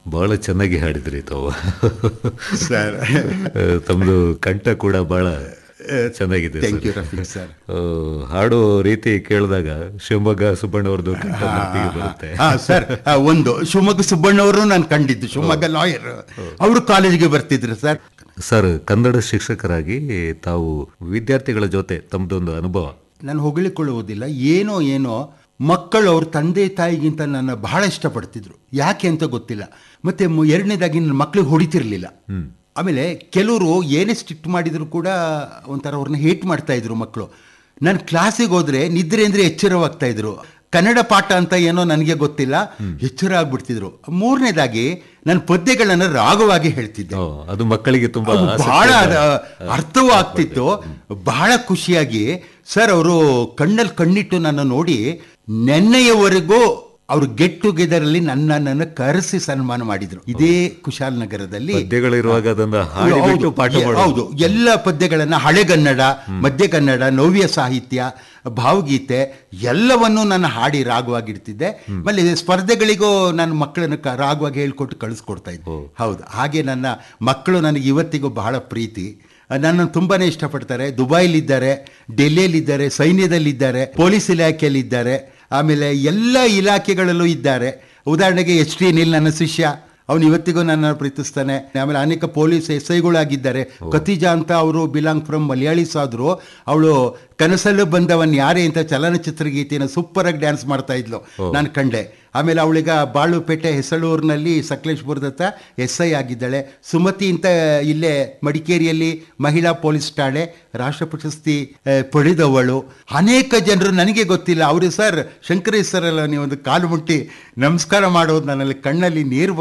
ಬಹಳ ಚೆನ್ನಾಗಿ ಹಾಡಿದ್ರಿ ತಾವು ಸರ್ ಆ, ತಮ್ದು ಕಂಠ ಕೂಡ ಬಹಳ ಚೆನ್ನಾಗಿದೆ thank you sir. Rafeeq sir ಆ, ಹಾಡೋ ರೀತಿ ಕೇಳಿದಾಗ ಶಿವಮೊಗ್ಗ ಸುಬ್ಬಣ್ಣವ್ರದ್ದು ಕಂಠ ಮಟ್ಟಿಗೆ ಬರುತ್ತೆ ಹಾ ಸರ್ ಆ, ಒಂದು ಶಿವಮೊಗ್ಗ ಸುಬ್ಬಣ್ಣವರು ನಾನು ಕಂಡಿದ್ದು ಶಿವಮೊಗ್ಗ ಲಾಯರ್ ಅವರು ಕಾಲೇಜಿಗೆ ಬರ್ತಿದ್ರು ಸರ್ ಸರ್ ಕನ್ನಡ ಶಿಕ್ಷಕರಾಗಿ ತಾವು ವಿದ್ಯಾರ್ಥಿಗಳ ಜೊತೆ ತಮ್ಮದೊಂದು ಅನುಭವ ನಾನು ಹೊಗಳಿಕೊಳ್ಳುವುದಿಲ್ಲ ಏನೋ ಏನೋ ಮಕ್ಕಳು ಅವ್ರ ತಂದೆ ತಾಯಿಗಿಂತ ನನ್ನ ಬಹಳ ಇಷ್ಟಪಡ್ತಿದ್ರು ಯಾಕೆ ಅಂತ ಗೊತ್ತಿಲ್ಲ ಮತ್ತೆ ಮು- ಎರಡನೇದಾಗಿ ನನ್ನ ಮಕ್ಳಿಗೆ ಹೊಡಿತಿರ್ಲಿಲ್ಲ ಆಮೇಲೆ ಕೆಲವರು ಏನೇ ಸ್ಟ್ರಿಕ್ಟ್ ಮಾಡಿದ್ರು ಕೂಡ ಒಂಥರ ಅವ್ರನ್ನ ಹೇಟ್ ಮಾಡ್ತಾ ಇದ್ರು ಮಕ್ಕಳು ನಾನು ಕ್ಲಾಸಿಗೆ ಹೋದ್ರೆ ನಿದ್ರೆ ಅಂದ್ರೆ ಎಚ್ಚರವಾಗ್ತಾ ಇದ್ರು ಕನ್ನಡ ಪಾಠ ಅಂತ ಏನೋ ನನಗೆ ಗೊತ್ತಿಲ್ಲ ಎಚ್ಚರ ಆಗ್ಬಿಡ್ತಿದ್ರು ಮೂರನೇದಾಗಿ ನನ್ನ ಪದ್ಯಗಳನ್ನ ರಾಗವಾಗಿ ಹೇಳ್ತಿದ್ದೆ ಓ, ಅದು ಮಕ್ಕಳಿಗೆ ತುಂಬಾ ಅದು ಆಸಕ್ತಿ ಬಹಳ ಇದೆ. ಅದ- ಅರ್ಥವೂ ಆಗ್ತಿತ್ತು ಬಹಳ ಖುಷಿಯಾಗಿ ಸರ್ ಅವರು ಕಣ್ಣಲ್ಲಿ ಕಣ್ಣಿಟ್ಟು ನನ್ನ ನೋಡಿ ನೆನ್ನೆಯವರೆಗೂ ಅವರು ಗೆಟ್ ಟುಗೆದರ್ ಅಲ್ಲಿ ನನ್ನನ್ನು ಕರೆಸಿ ಸನ್ಮಾನ ಮಾಡಿದ್ರು ಇದೇ ಕುಶಾಲನಗರದಲ್ಲಿ ಪದ್ಯಗಳಿರುವಾಗ ಅದನ್ನ ಹಾಡಿಬಿಟ್ಟು ಹೌದು, ಪಾಠ ಎ- ಮಾಡೋದು. ಹೌದು ಎಲ್ಲ ಪದ್ಯಗಳನ್ನ ಹಳೆಗನ್ನಡ ಮಧ್ಯಗನ್ನಡ ನವ್ಯ ಸಾಹಿತ್ಯ ಭಾವಗೀತೆ ಎಲ್ಲವನ್ನೂ ನಾನು ಹಾಡಿ ರಾಗವಾಗಿಡ್ತಿದ್ದೆ ಆಮೇಲೆ ಸ್ಪರ್ಧೆಗಳಿಗೂ ನನ್ನ ಮಕ್ಕಳನ್ನು ಕ- ರಾಗವಾಗಿ ಹೇಳ್ಕೊಟ್ಟು ಕಳಿಸ್ಕೊಡ್ತಾ ಇದ್ದೆ ಹೌದು ಹಾಗೆ ನನ್ನ ಮಕ್ಕಳು ನನಗೆ ಇವತ್ತಿಗೂ ಬಹಳ ಪ್ರೀತಿ ನನ್ನನ್ನು ತುಂಬಾನೇ ಇಷ್ಟಪಡ್ತಾರೆ ದುಬೈಲಿದ್ದಾರೆ ಡೆಲ್ಲಿಯಲ್ಲಿದ್ದಾರೆ ಸೈನ್ಯದಲ್ಲಿದ್ದಾರೆ ಪೊಲೀಸ್ ಇಲಾಖೆಯಲ್ಲಿದ್ದಾರೆ ಆಮೇಲೆ ಎಲ್ಲ ಇಲಾಖೆಗಳಲ್ಲೂ ಇದ್ದಾರೆ ಉದಾಹರಣೆಗೆ ಎಚ್ ಟಿ ನಿಲ್ ನನ್ನ ಶಿಷ್ಯ ಅವನು ಇವತ್ತಿಗೂ ನನ್ನ ಪ್ರೀತಿಸ್ತಾನೆ ಆಮೇಲೆ ಅನೇಕ ಪೊಲೀಸ್ ಎಸ್ ಐಗಳಾಗಿದ್ದಾರೆ ಕತಿಜಾ ಅಂತ ಅವರು ಬಿಲಾಂಗ್ ಫ್ರಮ್ ಮಲಯಾಳೀಸ್ ಆದ್ರು ಅವಳು ಕನಸಲ್ಲೂ ಬಂದವನ್ ಯಾರೇ ಅಂತ ಚಲನಚಿತ್ರ ಗೀತೆಯನ್ನು ಸೂಪರ್ ಆಗಿ ಡ್ಯಾನ್ಸ್ ಮಾಡ್ತಾ ಇದ್ಲು ನಾನು ಕಂಡೆ ಆಮೇಲೆ ಅವಳಿಗ ಬಾಳುಪೇಟೆ ಹೆಸಳೂರಿನಲ್ಲಿ ಸಕಲೇಶ್ಪುರದ ಹತ್ರ ಎಸ್ ಐ ಆಗಿದ್ದಾಳೆ ಸುಮತಿ ಅಂತ ಇಲ್ಲೇ ಮಡಿಕೇರಿಯಲ್ಲಿ ಮಹಿಳಾ ಪೊಲೀಸ್ ಠಾಣೆ ರಾಷ್ಟ್ರ ಪ್ರಶಸ್ತಿ ಆ, ಪಡೆದವಳು ಅನೇಕ ಜನರು ನನಗೆ ಗೊತ್ತಿಲ್ಲ ಅವರು ಸರ್ ಶಂಕರೇಶ್ ಸರ್ ಎಲ್ಲ ನೀವು ಒಂದು ಕಾಲು ಮುಟ್ಟಿ ನಮಸ್ಕಾರ ಮಾಡೋದು ನನ್ನಲ್ಲಿ ಕಣ್ಣಲ್ಲಿ ನೀರು